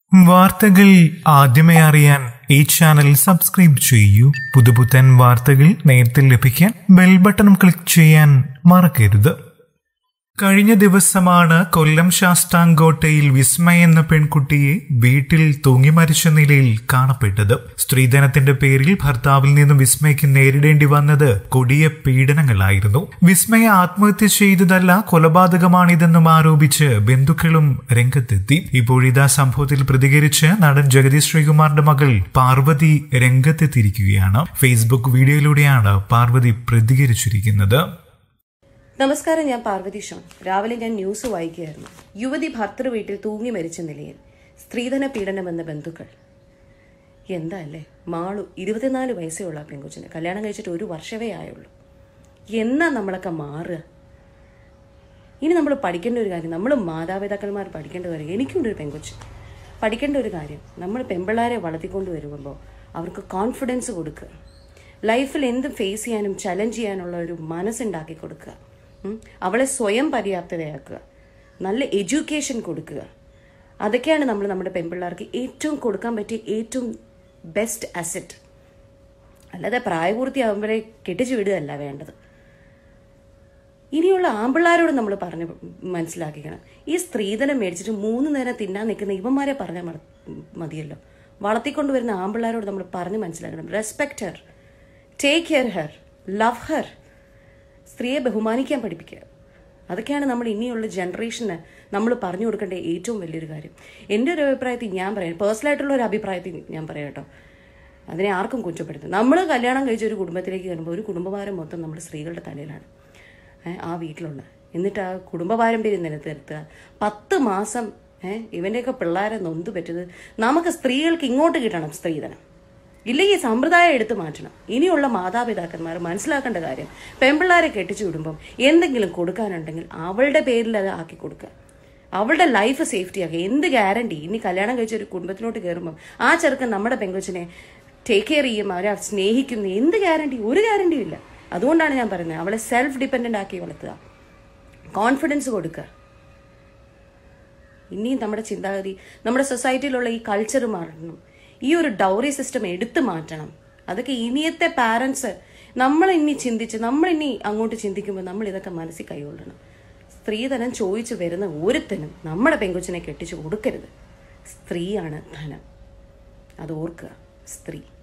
വാർത്തകൾ ആദ്യമേ അറിയാൻ ഈ ചാനൽ സബ്സ്ക്രൈബ് ചെയ്യൂ പുതുപുത്തൻ വാർത്തകൾ നേരത്തെ ലഭിക്കാൻ ബെൽ ബട്ടൺ ക്ലിക്ക് ചെയ്യാൻ മറക്കരുത് കഴിഞ്ഞ ദിവസമാണ് കൊല്ലം ശാസ്താംകോട്ടയിൽ വിസ്മയ എന്ന പെൺകുട്ടിയെ വീട്ടിൽ തൂങ്ങി മരിച്ച നിലയിൽ കാണപ്പെട്ടത് സ്ത്രീധനത്തിന്റെ പേരിൽ ഭർത്താവിൽ നിന്നും വിസ്മയ്ക്ക് നേരിടേണ്ടി വന്നത് കൊടിയ പീഡനങ്ങളായിരുന്നു വിസ്മയ ആത്മഹത്യ ചെയ്തതല്ല കൊലപാതകമാണിതെന്നും ആരോപിച്ച് ബന്ധുക്കളും രംഗത്തെത്തി ഇപ്പോഴിതാ സംഭവത്തിൽ പ്രതികരിച്ച് നടൻ ജഗതി ശ്രീകുമാറിന്റെ മകൾ പാർവതി രംഗത്തെത്തിയിരിക്കുകയാണ് ഫേസ്ബുക്ക് വീഡിയോയിലൂടെയാണ് പാർവതി പ്രതികരിച്ചിരിക്കുന്നത് നമസ്കാരം ഞാൻ പാർവതി ഷോൺ രാവിലെ ഞാൻ ന്യൂസ് വായിക്കുകയായിരുന്നു യുവതി ഭർത്തൃ വീട്ടിൽ തൂങ്ങി മരിച്ച നിലയിൽ സ്ത്രീധന പീഡനമെന്ന ബന്ധുക്കൾ എന്താ അല്ലേ മാളു ഇരുപത്തിനാല് വയസ്സേ ഉള്ള ആ പെങ്കൊച്ചിന് കല്യാണം കഴിച്ചിട്ട് ഒരു വർഷമേ ആയുള്ളൂ എന്നാ നമ്മളൊക്കെ മാറുക ഇനി നമ്മൾ പഠിക്കേണ്ട ഒരു കാര്യം നമ്മൾ മാതാപിതാക്കന്മാർ പഠിക്കേണ്ട കാര്യം എനിക്കുണ്ട് ഒരു പെങ്കൊച്ച് പഠിക്കേണ്ട ഒരു കാര്യം നമ്മൾ പെമ്പിള്ളാരെ വളർത്തിക്കൊണ്ട് വരുമ്പോൾ അവർക്ക് കോൺഫിഡൻസ് കൊടുക്കുക ലൈഫിൽ എന്തും ഫേസ് ചെയ്യാനും ചലഞ്ച് ചെയ്യാനുള്ള ഒരു മനസ്സുണ്ടാക്കി കൊടുക്കുക ഉം. അവളെ സ്വയം പര്യാപ്തതയാക്കുക നല്ല എഡ്യൂക്കേഷൻ കൊടുക്കുക അതൊക്കെയാണ് നമ്മൾ നമ്മുടെ പെൺപിള്ളേർക്ക് ഏറ്റവും കൊടുക്കാൻ പറ്റിയ ഏറ്റവും ബെസ്റ്റ് അസറ്റ് അല്ലാതെ പ്രായപൂർത്തിയാകുമ്പോഴേ കെട്ടിച്ചു വിടുകയല്ല വേണ്ടത് ഇനിയുള്ള ആമ്പിള്ളാരോട് നമ്മൾ പറഞ്ഞ് മനസ്സിലാക്കിക്കണം ഈ സ്ത്രീധനം മേടിച്ചിട്ട് മൂന്ന് നേരം തിന്നാൻ നിൽക്കുന്ന ഇവന്മാരെ പറഞ്ഞാൽ മതി- മതിയല്ലോ വളർത്തിക്കൊണ്ടുവരുന്ന ആമ്പിള്ളാരോട് നമ്മൾ പറഞ്ഞ് മനസ്സിലാക്കണം respect her take care her love her സ്ത്രീയെ ബഹുമാനിക്കാൻ പഠിപ്പിക്കുക അതൊക്കെയാണ് നമ്മൾ ഇനിയുള്ള ജനറേഷന് നമ്മൾ പറഞ്ഞു കൊടുക്കേണ്ട ഏറ്റവും വലിയൊരു കാര്യം എൻ്റെ ഒരു അഭിപ്രായത്തിൽ ഞാൻ പറയാം പേഴ്സണലായിട്ടുള്ള ഒരു അഭിപ്രായത്തിൽ ഞാൻ പറയാം കേട്ടോ അതിനെ ആർക്കും കുറ്റപ്പെടുത്തും നമ്മൾ കല്യാണം കഴിച്ച ഒരു കുടുംബത്തിലേക്ക് കയറുമ്പോൾ ഒരു കുടുംബഭാരം മൊത്തം നമ്മുടെ സ്ത്രീകളുടെ തലയിലാണ് ഏ, ആ വീട്ടിലുള്ള എന്നിട്ട് ആ കുടുംബ പാരമ്പര്യം നിലനിർത്തുക പത്ത് മാസം ഏഹ് ഇവൻ്റെയൊക്കെ പിള്ളേരെ നൊന്ത് പറ്റത് നമുക്ക് സ്ത്രീകൾക്ക് ഇങ്ങോട്ട് കിട്ടണം സ്ത്രീധനം ഇല്ലെങ്കിൽ സമ്പ്രദായം എടുത്തു മാറ്റണം ഇനിയുള്ള മാതാപിതാക്കന്മാർ മനസ്സിലാക്കേണ്ട കാര്യം പെൺപിള്ളാരെ കെട്ടിച്ചു വിടുമ്പം എന്തെങ്കിലും കൊടുക്കാനുണ്ടെങ്കിൽ അവളുടെ പേരിൽ അത് ആക്കി കൊടുക്കുക അവളുടെ ലൈഫ് സേഫ്റ്റി ആക്കുക എന്ത് ഗ്യാരണ്ടി ഇനി കല്യാണം കഴിച്ച ഒരു കുടുംബത്തിലോട്ട് കയറുമ്പം ആ ചെറുക്കൻ നമ്മുടെ പെങ്കൊച്ചിനെ ടേക്ക് കെയർ ചെയ്യും അവരെ സ്നേഹിക്കുന്നു എന്ത് ഗ്യാരണ്ടി ഒരു ഗ്യാരണ്ടിയും ഇല്ല അതുകൊണ്ടാണ് ഞാൻ പറയുന്നത് അവളെ സെൽഫ് ഡിപ്പെൻഡൻ്റ് ആക്കി വളർത്തുക കോൺഫിഡൻസ് കൊടുക്കുക ഇനിയും നമ്മുടെ ചിന്താഗതി നമ്മുടെ സൊസൈറ്റിയിലുള്ള ഈ കൾച്ചർ മാറണം ഈ ഒരു ഡൗറി സിസ്റ്റം എടുത്തു മാറ്റണം അതൊക്കെ ഇനിയത്തെ പാരൻസ് നമ്മൾ ഇനി ചിന്തിച്ച് നമ്മൾ ഇനി അങ്ങോട്ട് ചിന്തിക്കുമ്പോൾ നമ്മൾ ഇതൊക്കെ മനസ്സിൽ കൈകൊള്ളണം സ്ത്രീധനം ചോദിച്ചു വരുന്ന ഒരുത്തനും നമ്മുടെ പെങ്കൊച്ചിനെ കെട്ടിച്ചു കൊടുക്കരുത് സ്ത്രീയാണ് ധനം അത് ഓർക്കുക സ്ത്രീ